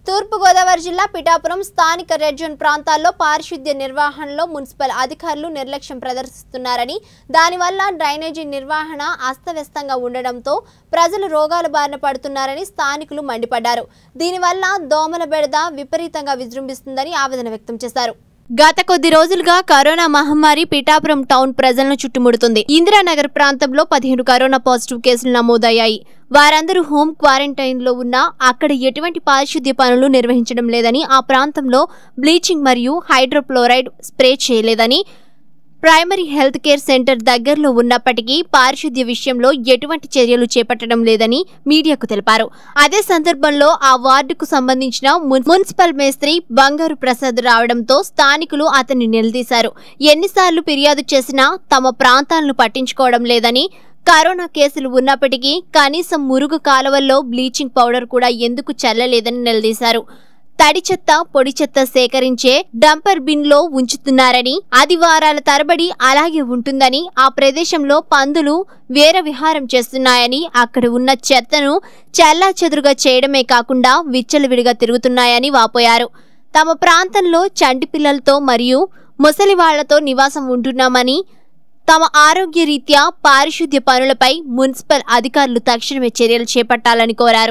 తూర్పుగోదావరి జిల్లా పిఠాపురం స్థానిక red zone ప్రాంతాల్లో పారిశుద్ధ్య నిర్వహణలో మున్సిపల్ అధికారులు నిర్లక్ష్యం ప్రదర్శిస్తున్నారని దానివల్ల డ్రైనేజీ నిర్వహణ అస్తవ్యస్తంగా ఉండడంతో ప్రజలు రోగాల బారిన పడుతున్నారని స్థానికులు మండిపడ్డారు దీనివల్ల దోమల బెడద విపరీతంగా విజృంభిస్తుందని ఆవేదన వ్యక్తం చేశారు గత కొద్ది రోజులుగా కరోనా మహమ్మారి పిఠాపురం టౌన్ ప్రజలను చుట్టుముడుతుంది ఇందిరానగర్ ప్రాంతంలో పదిహేను కరోనా పాజిటివ్ కేసులు నమోదయ్యాయి వారందరూ హోం క్వారంటైన్ లో ఉన్నా అక్కడ ఎటువంటి పారిశుద్ధ్య పనులు నిర్వహించడం లేదని ఆ ప్రాంతంలో బ్లీచింగ్ మరియు హైడ్రోక్లోరైడ్ స్ప్రే చేయలేదని ప్రైమరీ హెల్త్ కేర్ సెంటర్ దగ్గరలో ఉన్నప్పటికీ పారిశుద్ధ్య విషయంలో ఎటువంటి చర్యలు చేపట్టడం లేదని మీడియాకు తెలిపారు అదే సందర్భంలో ఆ వార్డుకు సంబంధించిన మున్- మున్సిపల్ మేస్త్రి బంగారు ప్రసాద్ రావడంతో స్థానికులు అతన్ని నిలదీశారు ఎన్నిసార్లు ఫిర్యాదు చేసినా తమ ప్రాంతాలను పట్టించుకోవడం లేదని కరోనా కేసులు ఉన్నప్పటికీ కనీసం మురుగు కాలువల్లో బ్లీచింగ్ పౌడర్ కూడా ఎందుకు చల్లలేదని నిలదీశారు తడి చెత్త పొడి చెత్త సేకరించే డంపర్ బిన్ లో ఉంచుతున్నారని అది వారాల తరబడి అలాగే ఉంటుందని ఆ ప్రదేశంలో పందులు వేర విహారం చేస్తున్నాయని అక్కడ ఉన్న చెత్తను చెల్లా చెదురుగా చేయడమే కాకుండా విచ్చలవిడిగా తిరుగుతున్నాయని వాపోయారు తమ ప్రాంతంలో చంటి పిల్లలతో మరియు ముసలి వాళ్లతో నివాసం ఉంటున్నామని తమ ఆరోగ్య రీత్యా పారిశుద్ధ్య పనులపై మున్సిపల్ అధికారులు తక్షణమే చర్యలు చేపట్టాలని కోరారు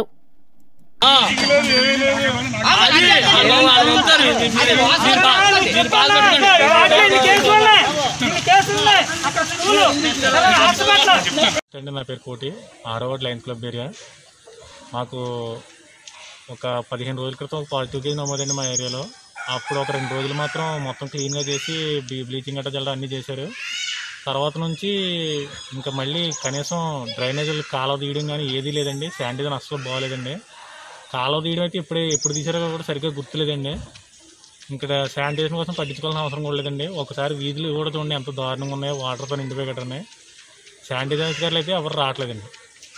అండి నా పేరు కోటి ఆరో వార్డ్ లయన్స్ క్లబ్ ఏరియా మాకు ఒక పదిహేను రోజుల క్రితం ఒక పాజిటివ్ కేసు నమోదండి మా ఏరియాలో అప్పుడు ఒక రెండు రోజులు మాత్రం మొత్తం క్లీన్గా చేసి బ్లీ బ్లీచింగ్ గట్రా చల్లడం అన్నీ చేశారు తర్వాత నుంచి ఇంకా మళ్ళీ కనీసం డ్రైనేజీలు కాలువ తీయడం కానీ ఏదీ లేదండి శానిటైజర్ అస్సలు బాగోలేదండి కాలువ తీయడం అయితే ఇప్పుడే ఎప్పుడు తీసారో కూడా సరిగ్గా గుర్తులేదండి ఇక్కడ శానిటైజేషన్ కోసం పట్టించుకోవాల్సిన అవసరం కూడా లేదండి ఒకసారి వీధులు కూడా చూడండి ఎంత దారుణంగా ఉన్నాయో వాటర్తో నిండిపోయి కట్టనే శానిటైజర్ అధికారులు అయితే ఎవరు రావట్లేదండి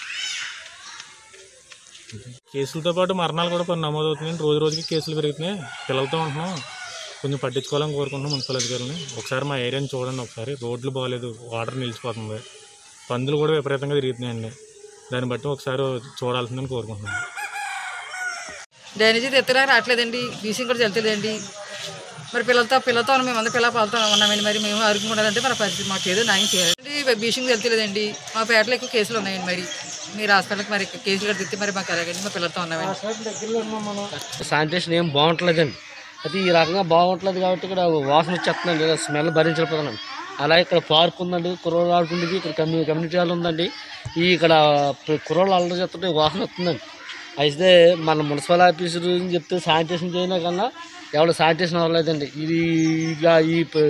కేసులతో పాటు మరణాలు కూడా కొన్ని నమోదవుతున్నాయి రోజు రోజుకి కేసులు పెరుగుతున్నాయి పిల్లలతో ఉంటున్నాం కొంచెం పట్టించుకోవాలని కోరుకుంటున్నాం మున్సిపల్ అధికారులని ఒకసారి మా ఏరియాని చూడండి ఒకసారి రోడ్లు బాగాలేదు వాటర్ నిలిచిపోతుంది పందులు కూడా విపరీతంగా తిరుగుతున్నాయండి దాన్ని బట్టి ఒకసారి చూడాల్సిందని కోరుకుంటున్నాను డ్రైనేజీ ఎత్తురా రావట్లేదండి బీసింగ్ కూడా వెళ్తలేదండి మరి పిల్లలతో పిల్లలతో మేము అందరూ పిల్ల పాలతో ఉన్నామండి మరి మేము అరుకుంటున్నారంటే మన పరిస్థితి మాకు ఏదో న్యాయం చేయాలండి బీసింగ్ వెళ్తలేదండి మా పేటలో ఎక్కువ కేసులు ఉన్నాయండి మరి మీరు హాస్పిటల్కి మరి కేసులు కూడా తిట్టి మరి మాకు ఎలాగండి మా పిల్లలతో ఉన్నామండి శానిటేషన్ ఏం బాగుంటలేదండి అది ఈ రకంగా బాగుంటలేదు కాబట్టి ఇక్కడ వాసన వచ్చేస్తుందండి స్మెల్ భరించలేకపోతున్నాం అలాగే ఇక్కడ పార్క్ ఉందండి కుర్రోళ్ళు ఆడుకుంటుంది ఇక్కడ కమ్యూ కమ్యూనిటీ హాల్ ఉందండి ఈ ఇక్కడ కుర్రోళ్ళు అల్లరి చేస్తుంటే వాసన వస్తుందండి అయితే మన మున్సిపల్ ఆఫీసర్ అని చెప్తే శానిటేషన్ చేయనా కన్నా ఎవరు శానిటేషన్ అవ్వలేదండి ఇది ఇక ఈ ప-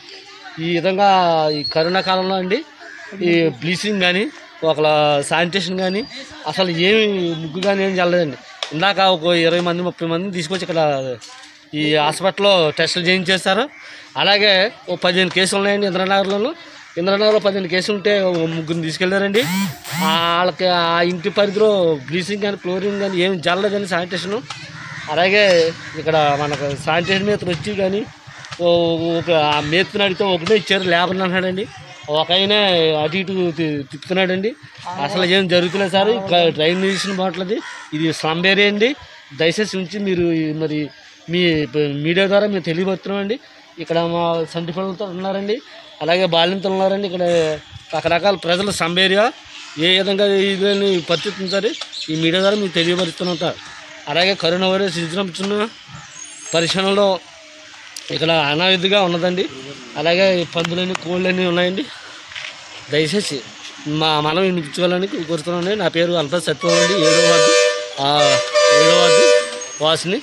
ఈ విధంగా ఈ కరోనా కాలంలో అండి ఈ బ్లీచింగ్ కానీ ఒక శానిటేషన్ కానీ అసలు ఏమి ముగ్గు కానీ ఏం చల్లలేదండి ఇందాక ఒక ఇరవై మంది ముప్పై మంది తీసుకొచ్చి ఇక్కడ ఈ హాస్పిటల్లో టెస్టులు చేయించేస్తారు అలాగే ఓ పదిహేను కేసులు ఉన్నాయండి ఇంద్రనగర్లోను ఇంద్రనగర్లో పదిహేను కేసులు ఉంటే ఓ ముగ్గురిని తీసుకెళ్ళారండి ఆ వాళ్ళకి ఆ ఇంటి పరిధిలో బ్లీచింగ్ కానీ క్లోరిన్ కానీ ఏమి జల్లలేదండి శానిటేషను అలాగే ఇక్కడ మనకు శానిటేషన్ మీద వచ్చి కానీ ఓ ఒక ఆ మేత్తుని అడిగితే ఒకటే ఇచ్చారు లేబర్ అన్నాడండి ఒక ఆయన అటు ఇటు తి- తిప్పుతున్నాడండి అసలు ఏం జరుగుతలేదు సార్ ట్రైన్ తీసిన బాట్లది ఇది స్లమ్ ఏరియా అండి దయచేసి ఉంచి మీరు ఈ మరి మీ ప- మీడియా ద్వారా మేము తెలియపరుస్తున్నామండి ఇక్కడ మా సంటి పిల్లలతో ఉన్నారండి అలాగే బాలింతలు ఉన్నారండి ఇక్కడ రకరకాల ప్రజల స్లమ్ ఏరియా ఏ విధంగా ఇదని పరిస్థితి ఈ మీడియా ద్వారా మీకు తెలియపరుస్తున్నాం సార్ అలాగే కరోనా వైరస్ విజృంభిస్తున్న పరిశ్రమలో ఇక్కడ అనావిధిగా ఉన్నదండి అలాగే ఈ పందులని కోళ్ళని ఉన్నాయండి దయచేసి మా మనం వినిపించుకోవాలని కోరుతున్నానండి నా పేరు అల్ప సత్యం అండి ఏడో వార్డు ఆ, ఏడో వార్డు వాసిని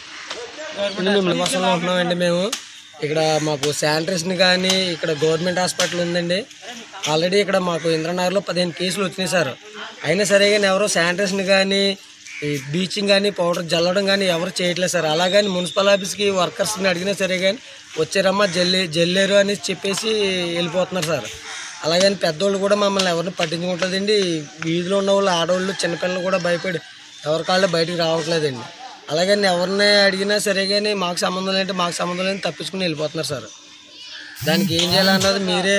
నివాసంలో ఉంటున్నామండి మేము ఇక్కడ మాకు శానిటేషన్ కానీ ఇక్కడ గవర్నమెంట్ హాస్పిటల్ ఉందండి ఆల్రెడీ ఇక్కడ మాకు ఇంద్రనగర్లో పదిహేను కేసులు వచ్చినాయి సార్ అయినా సరే కానీ ఎవరో శానిటేషన్ కానీ ఈ బీచింగ్ కానీ పౌడర్ జల్లడం కానీ ఎవరు చేయట్లేదు సార్ అలాగని మున్సిపల్ ఆఫీస్కి వర్కర్స్ని అడిగినా సరే కానీ వచ్చారమ్మా జల్లి జల్లేరు అని చెప్పేసి వెళ్ళిపోతున్నారు సార్ అలాగని పెద్దోళ్ళు కూడా మమ్మల్ని ఎవరిని పట్టించుకుంటుందండి వీధిలో ఉన్న వాళ్ళు ఆడవాళ్ళు చిన్నపిల్లలు కూడా భయపడి ఎవరి కాళ్ళు బయటికి రావట్లేదండి అలాగని ఎవరిని అడిగినా సరే కానీ మాకు సంబంధం లేదంటే మాకు సంబంధం లేని తప్పించుకుని వెళ్ళిపోతున్నారు సార్ దానికి ఏం చేయాలన్నది మీరే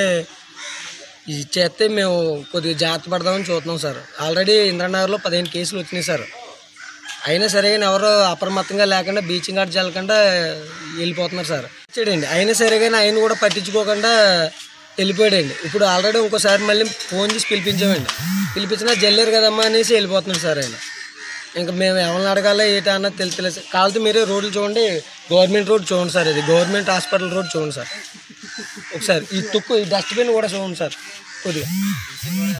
ఇది చేస్తే మేము కొద్దిగా జాగ్రత్త పడదామని చూస్తున్నాం సార్ ఆల్రెడీ ఇంద్రనగర్లో పదిహేను కేసులు వచ్చినాయి సార్ అయినా సరే కానీ ఎవరు అప్రమత్తంగా లేకుండా బీచింగ్ ఆట చల్లకుండా వెళ్ళిపోతున్నారు సార్ చూడండి అయినా సరే కానీ ఆయన కూడా పట్టించుకోకుండా వెళ్ళిపోయాడండి ఇప్పుడు ఆల్రెడీ ఇంకోసారి మళ్ళీ ఫోన్ చేసి పిలిపించామండి పిలిపించినా జల్లేరు కదమ్మా అనేసి వెళ్ళిపోతున్నాడు సార్ ఆయన ఇంకా మేము ఎవరిని అడగాలో ఏంటా అన్నది తెలుసు కావాలంటే మీరే రోడ్లు చూడండి గవర్నమెంట్ రోడ్ చూడండి సార్ ఇది గవర్నమెంట్ హాస్పిటల్ రోడ్ చూడండి సార్ ఒకసారి ఈ తుక్కు ఈ డస్ట్బిన్ కూడా చూడండి సార్ కొద్దిగా